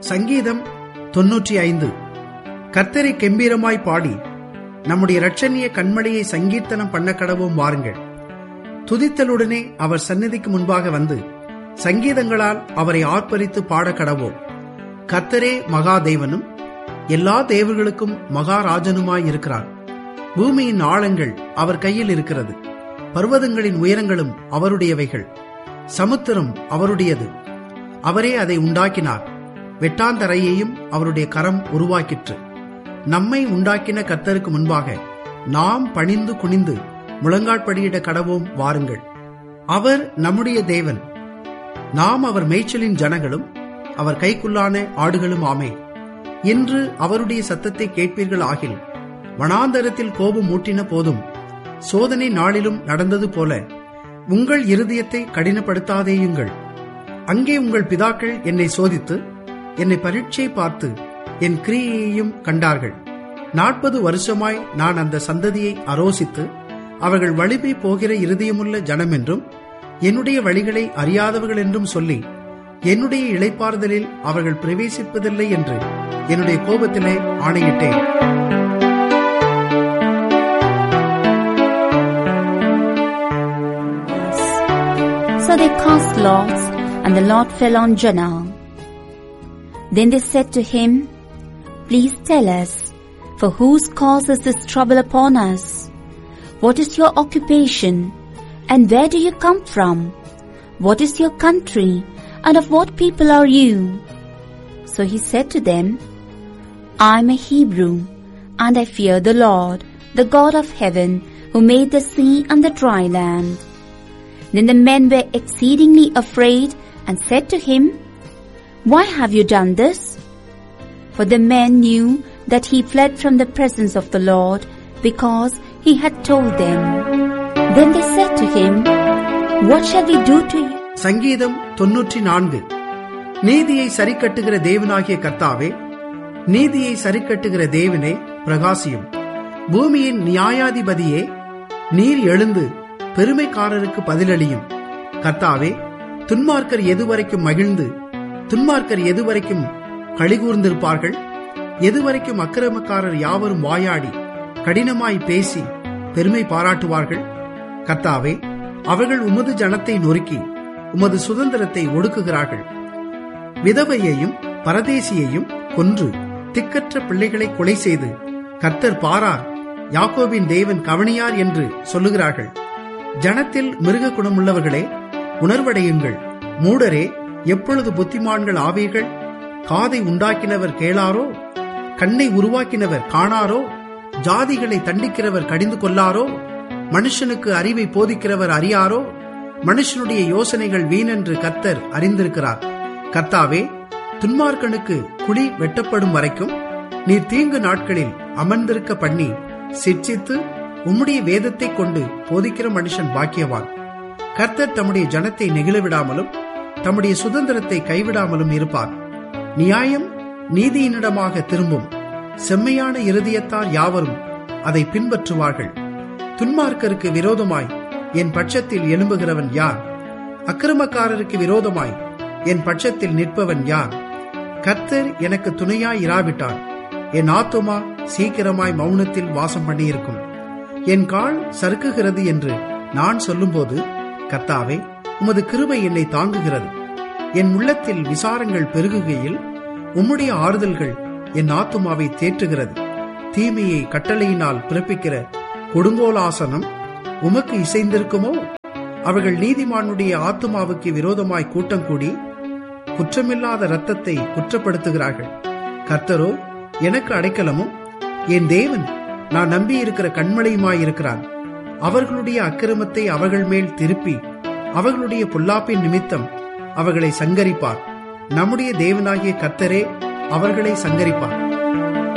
சங்கீதம் தொன்னூற்றி ஐந்து கர்த்தரை கெம்பீரமாய் பாடி நம்முடைய இரட்சணிய கண்மலையை சங்கீர்த்தனம் பண்ண கடவும் வாருங்கள் துதித்தலுடனே அவர் சந்நிதிக்கு முன்பாக வந்து சங்கீதங்களால் அவரை ஆர்ப்பரித்து பாட கடவோம் கர்த்தரே மகாதேவனும் எல்லா தேவர்களுக்கும் மகாராஜனுமாய் இருக்கிறார் பூமியின் ஆழங்கள் அவர் கையில் இருக்கிறது பர்வதங்களின் உயரங்களும் அவருடையவைகள் சமுத்திரம் அவருடையது அவரே அதை உண்டாக்கினார் வெட்டாந்தரையையும் அவருடைய கரம் உருவாக்கிற்று நம்மை உண்டாக்கின கர்த்தருக்கு முன்பாக நாம் பணிந்து குனிந்து முழங்காட்படியிட கடவோம் வாருங்கள் அவர் நம்முடைய தேவன் நாம் அவர் மேய்ச்சலின் ஜனங்களும் அவர் கைக்குள்ளான ஆடுகளும் ஆமே இன்று அவருடைய சத்தத்தை கேட்பீர்கள் ஆகில் வனாந்தரத்தில் கோபம் மூட்டின போதும் சோதனை நாளிலும் நடந்தது போல உங்கள் இருதயத்தை கடினப்படுத்தாதேயுங்கள் அங்கே உங்கள் பிதாக்கள் என்னை சோதித்து என்னை பரீட்சை பார்த்து என் கிரியையையும் கண்டார்கள் நாற்பது வருஷமாய் நான் அந்த சந்ததியை அரோசித்து அவர்கள் வழிபை போகிற இருதயமுள்ள ஜனம் என்றும் என்னுடைய வழிகளை அறியாதவர்கள் என்றும் சொல்லி என்னுடைய இளைப்பாறுதலில் அவர்கள் பிரவேசிப்பதில்லை என்று என்னுடைய கோபத்திலே ஆணையிட்டேன் So they cast lots, and the lot fell on Jonah. Then they said to him, Please tell us, for whose cause is this trouble upon us? What is your occupation, and where do you come from? What is your country, and of what people are you? So he said to them, I am a Hebrew, and I fear the Lord, the God of heaven, who made the sea and the dry land. Then the men were exceedingly afraid and said to him, Why have you done this? For the men knew that he fled from the presence of the Lord because he had told them. Then they said to him, What shall we do to you? சங்கீதம் தொன்னூற்றி நான்கு நீதியை சரிக்கட்டுகிற தேவனாகிய கர்த்தாவே நீதியை சரிக்கட்டுகிற தேவனே பிரகாசியும் பூமியின் நியாயாதிபதியே நீர் எழுந்து பெருமைக்காரருக்கு பதிலளியும் கர்த்தாவே துன்மார்க்கர் எதுவரைக்கும் மகிழ்ந்து துன்மார்க்கர் எதுவரைக்கும் கழிகூர்ந்திருப்பார்கள் எதுவரைக்கும் அக்கிரமக்காரர் யாவரும் வாயாடி கடினமாய் பேசி பெருமை பாராட்டுவார்கள் கர்த்தாவே அவர்கள் உமது ஜனத்தை நொறுக்கி உமது சுதந்திரத்தை ஒடுக்குகிறார்கள் விதவையையும் பரதேசியையும் கொன்று திக்கற்ற பிள்ளைகளை கொலை செய்து கர்த்தர் பாரார் யாக்கோபின் தேவன் கவனியார் என்று சொல்லுகிறார்கள் ஜனத்தில் மிருக குணமுள்ளவர்களே உணர்வடையுங்கள் மூடரே எப்பொழுது புத்திமான்கள் ஆவீர்கள் காதை உண்டாக்கினவர் கேளாரோ கண்ணை உருவாக்கினவர் காணாரோ ஜாதிகளை தண்டிக்கிறவர் கடிந்து கொள்ளாரோ மனுஷனுக்கு அறிவை போதிக்கிறவர் அறியாரோ மனுஷனுடைய யோசனைகள் வீணென்று கத்தர் அறிந்திருக்கிறார் கர்த்தாவே துன்மார்க்கனுக்கு குழி வெட்டப்படும் வரைக்கும் நீர் தீங்கு நாட்களில் அமர்ந்திருக்க பண்ணி சிட்சித்து உம்முடைய வேதத்தை கொண்டு போதிக்கிற மனுஷன் பாக்கியவான் கர்த்தர் தம்முடைய ஜனத்தை நெகிழவிடாமலும் தம்முடைய சுதந்திரத்தை கைவிடாமலும் இருப்பார் நியாயம் நீதியினிடமாக திரும்பும் செம்மையான இருதயத்தார் யாவரும் அதை பின்பற்றுவார்கள் துன்மார்க்கருக்கு விரோதமாய் என் பட்சத்தில் எழும்புகிறவன் யார் அக்கிரமக்காரருக்கு விரோதமாய் என் பட்சத்தில் நிற்பவன் யார் கர்த்தர் எனக்கு துணையாய் இராவிட்டான் என் ஆத்துமா சீக்கிரமாய் மௌனத்தில் வாசம் பண்ணியிருக்கும் என் கால் சறுக்குகிறது என்று நான் சொல்லும்போது கர்த்தாவே உமது கிருபை என்னை தாங்குகிறது என் உள்ளத்தில் விசாரங்கள் பெருகுகையில் உம்முடைய ஆறுதல்கள் என் ஆத்துமாவை தேற்றுகிறது தீமையை கட்டளையினால் பிறப்பிக்கிற கொடுங்கோலாசனம் உமக்கு இசைந்திருக்குமோ அவர்கள் நீதிமானுடைய ஆத்துமாவுக்கு விரோதமாய் கூட்டம் கூடி குற்றமில்லாத இரத்தத்தை குற்றப்படுத்துகிறார்கள் கர்த்தரோ எனக்கு அடைக்கலமும் என் தேவன் நான் நம்பியிருக்கிற கண்மலையுமாயிருக்கிறான் அவர்களுடைய அக்கிரமத்தை அவர்கள் மேல் திருப்பி அவர்களுடைய பொல்லாப்பின் நிமித்தம் அவர்களை சங்கரிப்பார் நம்முடைய தேவனாகிய கர்த்தரே அவர்களை சங்கரிப்பார்